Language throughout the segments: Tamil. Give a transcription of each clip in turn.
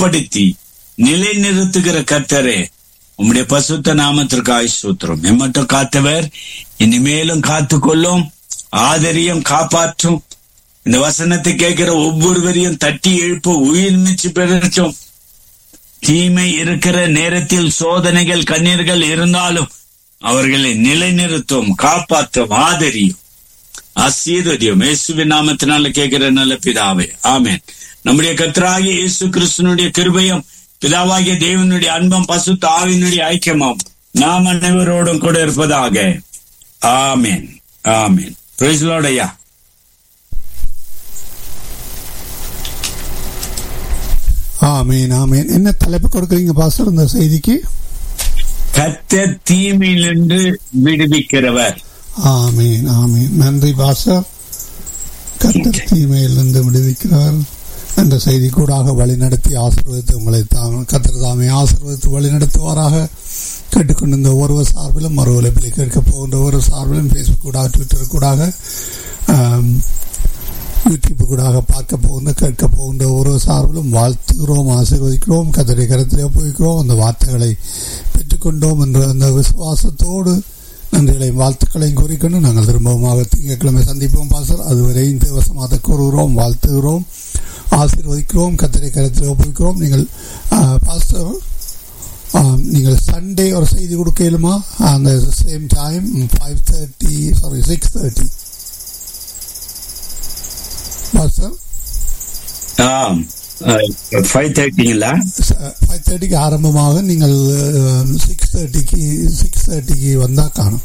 ஸ்திரப்படுத்தி நிலைநிறுத்துகிற கர்த்தரே உம்முடைய பசுத்த நாமத்திற்கு ஆயுசூத்திரம் எம்மட்டும் காத்தவர் இனிமேலும் காத்துக்கொள்ளும் ஆதரியம் காப்பாற்றும் இந்த வசனத்தை கேட்கிற ஒவ்வொருவரையும் தட்டி எழுப்ப உயிர் மிச்சு பெறட்டும் தீமை இருக்கிற நேரத்தில் சோதனைகள் கண்ணீர்கள் இருந்தாலும் அவர்களை நிலைநிறுத்தும் காப்பாற்றும் ஆதரியும் ஆசீர்வதியும் இயேசுவின் நாமத்தினால கேட்கிற நல்ல பிதாவே ஆமென் நம்முடைய கர்த்தராகிய இயேசு கிறிஸ்தனுடைய கிருபையும் பிதாவாகிய தேவனுடைய அன்பம் பசுத்த ஆவினுடைய ஐக்கியமாம் நாம் அனைவரோடும் கூட இருப்பதாக ஆமென் ஆமென் பிரைஸ் லார்ட் ஐயா ஆமீன் ஆமீன் என்ன தலைப்பு கொடுக்குறீங்க பாஸ்டர் இந்த செய்திக்கு கர்த்தர் தீமையிலிருந்து விடுவிக்கிறவர் ஆமீன் ஆமீன் நன்றி பாஸ்டர் கர்த்தர் தீமையிலிருந்து விடுவிக்கிறவர் என்ற செய்தி கூடாக வழிநடத்தி ஆசீர்வதித்து உங்களை தாம் கர்த்தர் தாமே ஆசீர்வதித்து வழிநடத்துவாராக கேட்டுக்கொண்டிருந்த ஒருவர் சார்பிலும் மறு உழைப்பில் கேட்க போகின்ற ஒரு சார்பிலும் ஃபேஸ்புக் கூடாக ட்விட்டர் கூடாக ஆம், யூடியூப் கூடாக பார்க்க போகின்ற கேட்க போகின்ற ஒரு சார்பிலும் வாழ்த்துகிறோம் ஆசீர்வதிக்கிறோம் கத்தரை கருத்திலே போய்க்கிறோம் அந்த வார்த்தைகளை பெற்றுக்கொண்டோம் என்ற அந்த விசுவாசத்தோடு நன்றிகளையும் வாழ்த்துக்களையும் கூறிக்கொண்டு நாங்கள் திரும்பவுமாக திங்கட்கிழமை சந்திப்போம் பாசர் அதுவரை இந்த வசமாக கூறுகிறோம் வாழ்த்துகிறோம் ஆசீர்வதிக்கிறோம் கத்தரை கருத்தில் ஒப்புவிக்கிறோம் நீங்கள் பாஸ்டர் நீங்கள் சண்டே ஒரு செய்தி கொடுக்க இயலுமா அந்த same time five thirty sorry six thirty pastor ஆம் ஃபைவ் தேர்ட்டிங்களா ஃபைவ் தேர்ட்டிக்கு ஆரம்பமாக நீங்கள் சிக்ஸ் தேர்ட்டிக்கு சிக்ஸ் தேர்ட்டிக்கு வந்தால் காணும்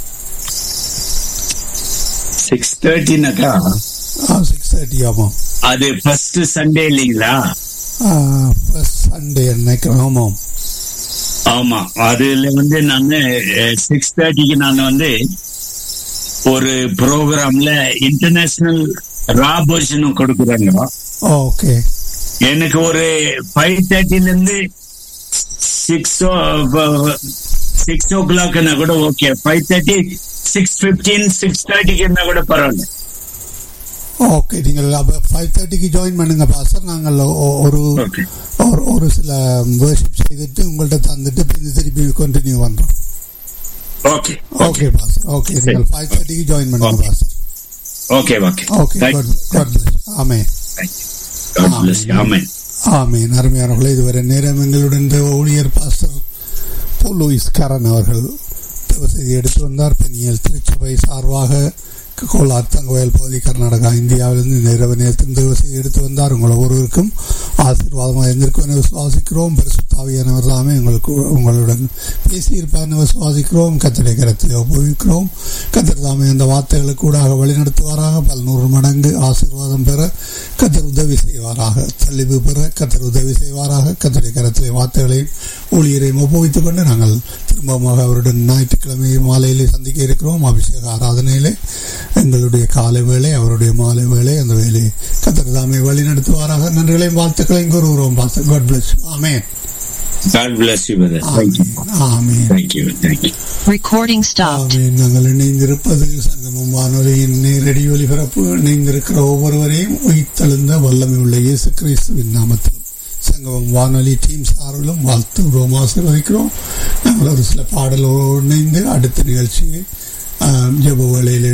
சிக்ஸ் தேர்ட்டினாக்கா சிக்ஸ் தேர்ட்டி ஆமாம் அது ஃபர்ஸ்ட் சண்டே இல்லைங்களா ஃபர்ஸ்ட் சண்டே நினைக்கிறேன் ஆமாம் ஆமா அதுல வந்து நாங்க சிக்ஸ் தேர்ட்டிக்கு நாங்க வந்து ஒரு ப்ரோக்ராம்ல இன்டர்நேஷனல் ராபோஷனும் கொடுக்குறாங்க ஓகே எனக்கு ஒரு ஃபைவ் தேர்ட்டில இருந்து சிக்ஸ் ஓ சிக்ஸ் ஓ கிளாக்னா கூட okay five thirty six fifteen six தேர்ட்டிக்கு இருந்தா கூட பரவாயில்ல ஓகே நீங்கள் அப்போ ஃபைவ் தேர்ட்டிக்கு ஜாயின் பண்ணுங்க பாஸ்டர் நாங்கள் ஒ- ஒரு ஓகே ஒரு ஒரு சில வேர்ஷிப் செய்துட்டு உங்கள்கிட்ட தந்துட்டு பின் திருப்பி கண்டினியூ பண்ணுறோம் ஓகே ஓகே பாஸ்டர் ஓகே நீங்கள் ஃபைவ் தேர்ட்டிக்கு ஜாயின் பண்ணுங்க Okay. Pastor okay okay okay God God bless ஆமே God bless you. Amen. ஆமீன் அருமையானவர்களே இதுவரை நேரம் எங்களுடன் இந்த ஊழியர் பாஸ்டர் போல் லூயிஸ் கரன் அவர்கள் தேவ செய்தி எடுத்து வந்தார் பெண்ணியல் திருச்சபை சார்பாக கோலார் தங்கவயல் பகுதி கர்நாடகா இந்தியாவிலிருந்து இந்த இரவு நேரத்தில் தேவ செய்தி எடுத்து வந்தார் உங்கள் ஒவ்வொருவருக்கும் ஆசீர்வாதமாக இருந்திருக்கும் என விசுவாசிக்கிறோம் பரிசுத்தாவியானவர் தாமே உங்களுக்கு உங்களுடன் பேசியிருப்பார் என விசுவாசிக்கிறோம் கத்திரை கரத்தில் உபயோகிக்கிறோம் கத்திர தாமே அந்த வார்த்தைகளுக்கு கூடாக வழிநடத்துவாராக பல்நூறு மடங்கு ஆசீர்வாதம் பெற கத்தர் உதவி செய்வாராக தெளிவு பெற கத்தர் உதவி செய்வாராக கத்தரை கரத்திலே வார்த்தைகளையும் ஊழியரையும் ஒப்புவித்துக் கொண்டு நாங்கள் திரும்பமாக அவருடன் ஞாயிற்றுக்கிழமை மாலையிலே சந்திக்க இருக்கிறோம் அபிஷேக ஆராதனையிலே எங்களுடைய காலை வேளை அவருடைய மாலை வேளை அந்த வேலையை கத்தர் தாமே வழி நடத்துவாராக நன்றிகளையும் வாழ்த்துக்களையும் கூறுகிறோம் பாஸ்டர் காட் பிளஸ் ஆமேன் God bless you, brother. Thank you. ஆமேன் Thank you. Thank you. Recording stopped. ஆமீன். நாங்கள் இணைந்திருப்பது சங்கமம் வானொலியின் நேரடி ஒலிபரப்பு இணைந்திருக்கிற ஒவ்வொருவரையும் உயிர்த்தெழுந்த வல்லமை உள்ள இயேசு கிறிஸ்துவின் நாமத்திலும் சங்கமம் வானொலி டீம் சார்பிலும் வாழ்த்துகிறோம் ஆசீர்வதிக்கிறோம் நாங்கள் ஒரு சில பாடலோடு இணைந்து அடுத்த நிகழ்ச்சியை ஆம், ஜெப வேளையில்